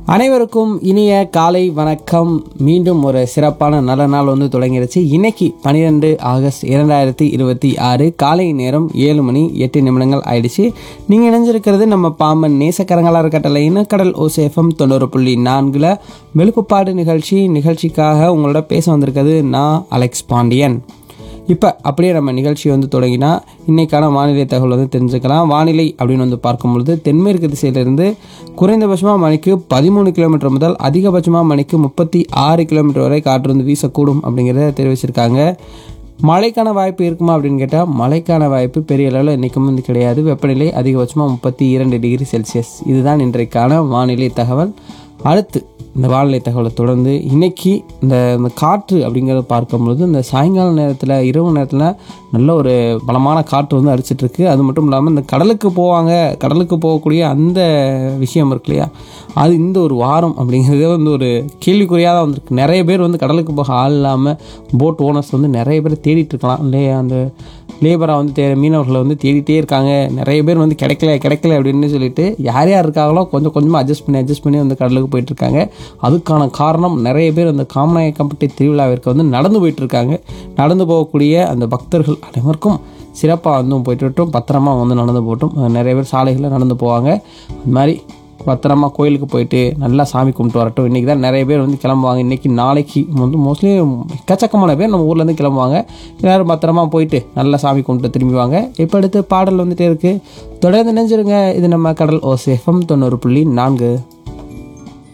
அனைவருக்கும் இனிய காலை வணக்கம் மீண்டும் ஒரு சிறப்பான நல்ல நாள் வந்து தொடங்கிருச்சு இன்னைக்கு பன்னிரெண்டு ஆகஸ்ட் இரண்டாயிரத்தி இருபத்தி ஆறு காலை நேரம் ஏழு மணி எட்டு நிமிடங்கள் ஆயிடுச்சு நீங்கள் இணைஞ்சிருக்கிறது நம்ம பாம்பன் நேசக்கரங்களார் கட்டளை இனக்கடல் ஓசேஃபம் தொண்ணூறு புள்ளி நான்கில் வெளுப்புப்பாடு நிகழ்ச்சி நிகழ்ச்சிக்காக உங்களோட பேச வந்திருக்கிறது நான் அலெக்ஸ் பாண்டியன் இப்போ அப்படியே நம்ம நிகழ்ச்சி வந்து தொடங்கினா இன்னைக்கான வானிலை தகவல் வந்து தெரிஞ்சுக்கலாம் வானிலை அப்படின்னு வந்து பார்க்கும்பொழுது தென்மேற்கு திசையிலிருந்து குறைந்தபட்சமாக மணிக்கு பதிமூணு கிலோமீட்டர் முதல் அதிகபட்சமாக மணிக்கு முப்பத்தி ஆறு கிலோமீட்டர் வரை காற்று வந்து வீசக்கூடும் அப்படிங்கிறத தெரிவிச்சிருக்காங்க மழைக்கான வாய்ப்பு இருக்குமா அப்படின்னு கேட்டால் மழைக்கான வாய்ப்பு பெரிய அளவில் இன்றைக்கும் வந்து கிடையாது வெப்பநிலை அதிகபட்சமாக முப்பத்தி இரண்டு டிகிரி செல்சியஸ் இதுதான் இன்றைக்கான வானிலை தகவல் அடுத்து இந்த வானிலை தகவலை தொடர்ந்து இன்னைக்கு இந்த இந்த காற்று அப்படிங்கிறத பார்க்கும்பொழுது இந்த சாயங்கால நேரத்தில் இரவு நேரத்தில் நல்ல ஒரு பலமான காற்று வந்து அடிச்சிட்டு இருக்கு அது மட்டும் இல்லாமல் இந்த கடலுக்கு போவாங்க கடலுக்கு போகக்கூடிய அந்த விஷயம் இருக்கு இல்லையா அது இந்த ஒரு வாரம் அப்படிங்கிறதே வந்து ஒரு கேள்விக்குறியாக தான் வந்திருக்கு நிறைய பேர் வந்து கடலுக்கு போக ஆள் இல்லாமல் போட் ஓனர்ஸ் வந்து நிறைய பேர் தேடிட்டு இருக்கலாம் இல்லையா அந்த லேபராக வந்து தே மீனவர்களை வந்து தேடிட்டே இருக்காங்க நிறைய பேர் வந்து கிடைக்கல கிடைக்கல அப்படின்னு சொல்லிட்டு யார் யார் இருக்காங்களோ கொஞ்சம் கொஞ்சமாக அட்ஜஸ்ட் பண்ணி அட்ஜஸ்ட் பண்ணி வந்து கடலுக்கு போயிட்டு இருக்காங்க அதுக்கான காரணம் நிறைய பேர் அந்த காமநாயக்கம்பட்டி திருவிழாவிற்கு வந்து நடந்து போயிட்டு இருக்காங்க நடந்து போகக்கூடிய அந்த பக்தர்கள் அனைவருக்கும் சிறப்பாக வந்து போயிட்டு வரட்டும் பத்திரமா வந்து நடந்து போகட்டும் நிறைய பேர் சாலைகளில் நடந்து போவாங்க அது மாதிரி பத்திரமா கோயிலுக்கு போயிட்டு நல்லா சாமி கும்பிட்டு வரட்டும் இன்றைக்கி தான் நிறைய பேர் வந்து கிளம்புவாங்க இன்றைக்கி நாளைக்கு வந்து மோஸ்ட்லி எக்கச்சக்கமான பேர் நம்ம ஊர்லேருந்து கிளம்புவாங்க எல்லோரும் பத்திரமா போயிட்டு நல்லா சாமி கும்பிட்டு திரும்புவாங்க இப்போ அடுத்து பாடல் வந்துட்டே இருக்குது தொடர்ந்து நினைஞ்சிருங்க இது நம்ம கடல் ஓ எஃப்எம் தொண்ணூறு புள்ளி நான்கு